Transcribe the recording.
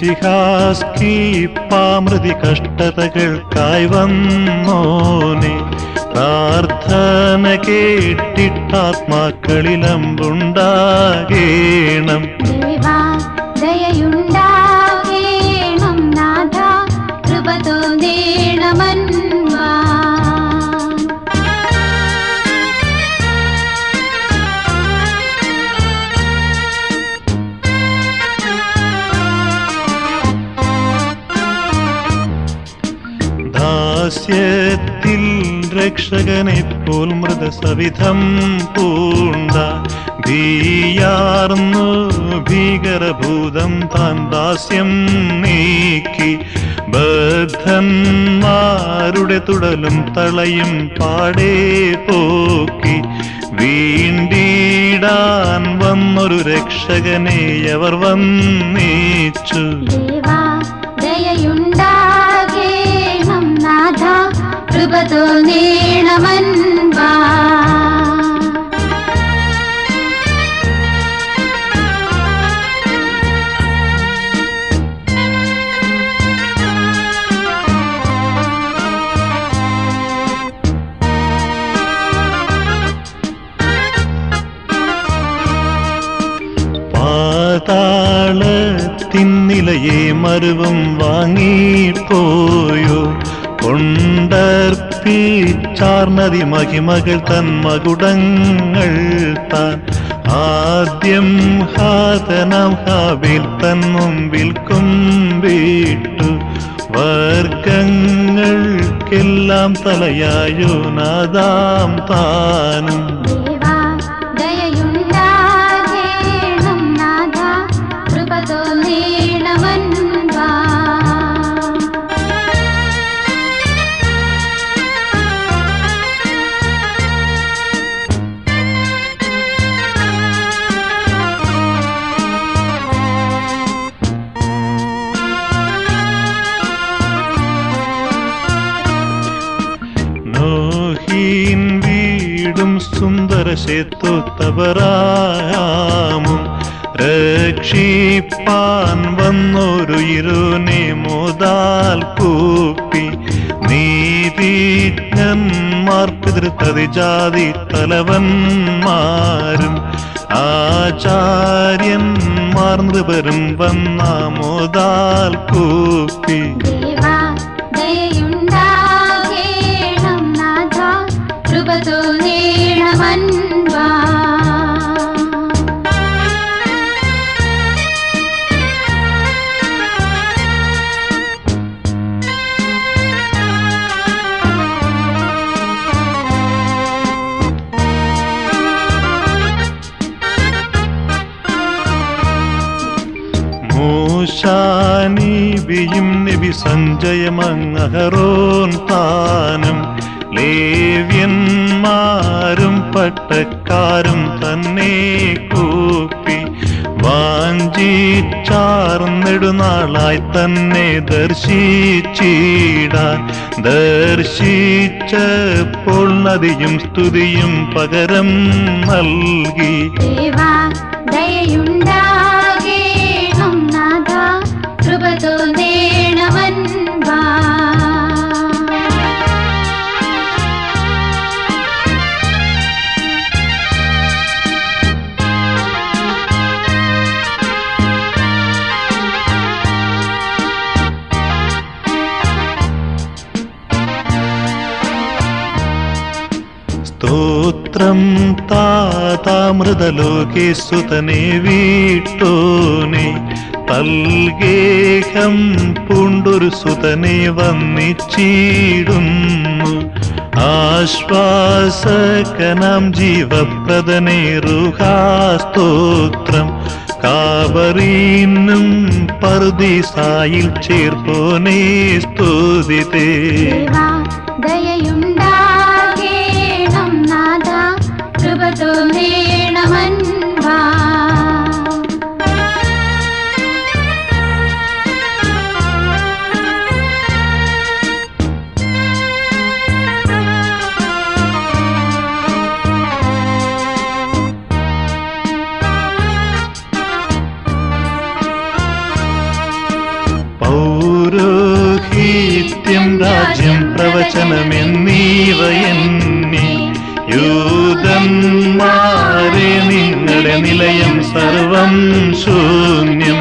മിശിഹാസ്കി പാമൃതി കഷ്ടതകൾക്കായി വന്നോനെ പ്രാർത്ഥന കേട്ടിട്ടാത്മാക്കളിലമ്പുണ്ടാകേണം ദേവാ ദയയുണ്ടാകേണം നാഥ കൃപ തോന്നേണമൻവാ ദാസ്യത്തിൽ രക്ഷകനെ പോൽ മൃതസവിധം പൂണ്ട ഭീയാർന്നു ഭീകരഭൂതം താൻ ദാസ്യം നീക്കി ബദ്ധന്മാരുടെ തുടലും തളയും പാടേ പോക്കി വീണ്ടിടാൻ വന്നൊരു രക്ഷകനെ അവർ വന്നേച്ചു ദേവാ ദയയുണ്ടാകേണം നാഥ കൃപ തോന്നേണമൻവാ പാതാളത്തിന്നിലയെ മരുവും വാങ്ങിപ്പോയോ കൊണ്ടർപ്പിച്ചാർന്നതി മഹിമകൾ തൻ മകുടങ്ങൾ താൻ ആദ്യം ഹാതനാം ഹാവിൽ തൻ മുമ്പിൽ കുമ്പിട്ടു വർഗങ്ങൾക്കെല്ലാം തലയായോ നാദാം താനും ദേവാ ദയയുണ്ടാകേണം നാഥ കൃപ തോന്നേണമൻവാ നോഹീൻ വീടും സുന്ദര തബറാമും രക്ഷിപ്പാൻ വന്നൊരു ഇരുനെ മോദാൽ കൂപ്പി നീതിജ്ഞന്മാർ പിതൃത്തതി ജാതി തലവന്മാരും ആചാര്യന്മാർ നൃപരും വന്ന മോദാൽ കൂപ്പി ദേവാ ദയയുണ്ടാകേണം നാഥ കൃപ തോന്നേണമൻവാ മൂശാനീബിയും നബി സഞ്ജയമങ്ങഹറോൻ താനും ലേവ്യന്മാരും പട്ടക്കാരും തന്നെ കൂപ്പി വാഞ്ചിച്ചാർന്നിടുനാളായി തന്നെ ദർശിച്ചിടാൻ ദർശിച്ചപ്പോൾ നദിയും സ്തുതിയും പകരം നൽകി ദേവാ ദയയുണ്ടാകേണം നാഥ കൃപ തോന്നേണമൻവാ സ്തോത്രം താതാമൃതലോകേ സുതനെ വീട്ടോനെ തൽഗേഹം പൂണ്ടൊരു സുതനെ വന്നിച്ചിടുന്നു ആശ്വാസകനാം ജീവപ്രദനെ റുഹാസ്തോത്രം കാവറീനും പർദീസായിൽ ചേർപ്പോനെ സ്തുതിതേ ദേവാ ദയയുണ്ടാകേണം നാഥ കൃപ തോന്നേണമൻവാ എന്നീവയെന്നി യൂതന്മാരെ നിങ്ങളുടെ നിലയം സർവം ശൂന്യം